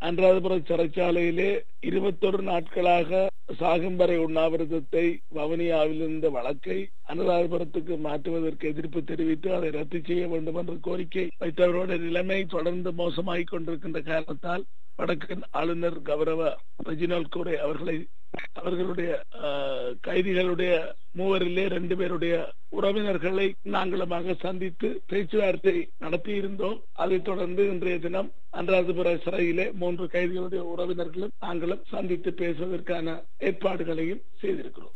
அன்றாதபுரம் சிறைச்சாலையிலே இருபத்தொரு நாட்களாக சாகும் வரை உண்ணாவிரதத்தை வவுனியாவில் இருந்த வழக்கை அனுராதபுரத்துக்கு மாற்றுவதற்கு எதிர்ப்பு தெரிவித்து அதை ரத்து செய்ய வேண்டும் என்ற கோரிக்கை வைத்தவரோட நிலைமை தொடர்ந்து மோசமாகிக் கொண்டிருக்கின்ற காரணத்தால் வடக்கு ஆளுநர் கௌரவ ரெஜினால் கோரே அவர்களை அவர்களுடைய கைதிகளுடைய மூவரிலே ரெண்டு பேருடைய உறவினர்களை நாங்களுமாக சந்தித்து பேச்சுவார்த்தை நடத்தியிருந்தோம் அதைத் தொடர்ந்து இன்றைய தினம் அன்றாதபுர சிறையிலே மூன்று கைதிகளுடைய உறவினர்களும் நாங்களும் சந்தித்து பேசுவதற்கான ஏற்பாடுகளையும் செய்திருக்கிறோம்